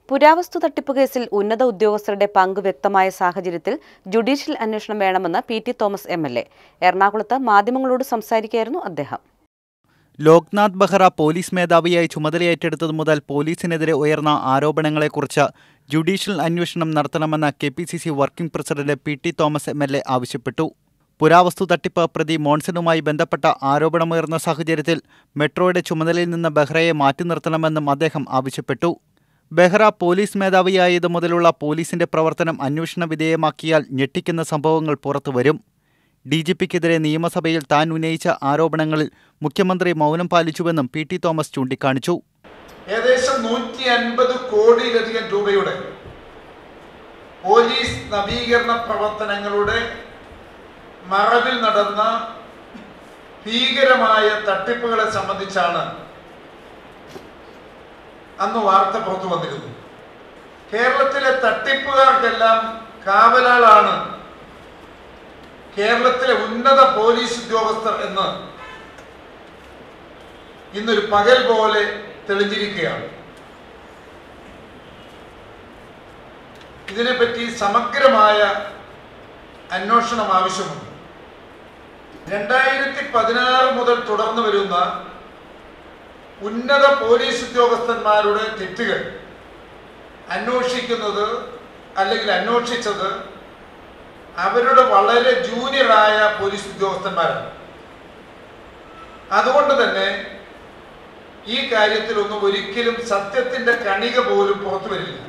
പുരാവസ്തു തട്ടിപ്പ് കേസിൽ ഉന്നത ഉദ്യോഗസ്ഥരുടെ പങ്ക് വ്യക്തമായ സാഹചര്യത്തിൽ ജുഡീഷ്യൽ അന്വേഷണം വേണമെന്ന് P T Thomas M L A എറണാകുളത്ത് മാധ്യമങ്ങളോട് സംസാരിക്കുകയായിരുന്നു അദ്ദേഹം ലോക്നാഥ് ബെഹ്റ പോലീസ് മേധാവിയായി ചുമതലയേറ്റെടുത്തതു മുതൽ പോലീസിനെതിരെ ഉയർന്ന ആരോപണങ്ങളെക്കുറിച്ച് ജുഡീഷ്യൽ അന്വേഷണം നടത്തണമെന്ന് K P C C working president P T Thomas M L A ആവശ്യപ്പെട്ടു പുരാവസ്തു തട്ടിപ്പ് പ്രതി മോൺസണുമായി ബന്ധപ്പെട്ട ആരോപണമുയർന്ന സാഹചര്യത്തിൽ മെട്രോയുടെ ചുമതലയിൽ നിന്ന് ബെഹ്റയെ മാറ്റി നിർത്തണമെന്നും അദ്ദേഹം ആവശ്യപ്പെട്ടു ബെഹ്റ പോലീസ് മേധാവിയായത് മുതലുള്ള പോലീസിന്റെ പ്രവർത്തനം അന്വേഷണ വിധേയമാക്കിയാൽ ഞെട്ടിക്കുന്ന സംഭവങ്ങൾ പുറത്തുവരും ഡി ജി പിക്കെതിരെ നിയമസഭയിൽ താൻ ഉന്നയിച്ച ആരോപണങ്ങളിൽ മുഖ്യമന്ത്രി മൗനം പാലിച്ചുവെന്നും പി ടി തോമസ് ചൂണ്ടിക്കാണിച്ചു ഏകദേശം നൂറ്റി അൻപത് കോടിയിലധികം രൂപയുടെ പോലീസ് നവീകരണ പ്രവർത്തനങ്ങളുടെ മറവിൽ നടന്ന ഭീകരമായ തട്ടിപ്പുകളെ സംബന്ധിച്ചാണ് അന്ന് വാർത്ത പുറത്തു വന്നിരുന്നു കേരളത്തിലെ തട്ടിപ്പുകാർക്കെല്ലാം കാവലാളാണ് കേരളത്തിലെ ഉന്നത പോലീസ് ഉദ്യോഗസ്ഥർ എന്ന് ഇന്നൊരു പകൽ പോലെ തെളിഞ്ഞിരിക്കുകയാണ് ഇതിനെപ്പറ്റി സമഗ്രമായ അന്വേഷണം ആവശ്യമുണ്ട് രണ്ടായിരത്തി പതിനാറ് മുതൽ തുടർന്നു വരുന്ന ഉന്നത പോലീസ് ഉദ്യോഗസ്ഥന്മാരുടെ തെറ്റുകൾ അന്വേഷിക്കുന്നത് അല്ലെങ്കിൽ അന്വേഷിച്ചത് അവരുടെ വളരെ ജൂനിയറായ പോലീസ് ഉദ്യോഗസ്ഥന്മാരാണ് അതുകൊണ്ട് തന്നെ ഈ കാര്യത്തിലൊന്നും ഒരിക്കലും സത്യത്തിന്റെ കണിക പോലും പുറത്തു വരില്ല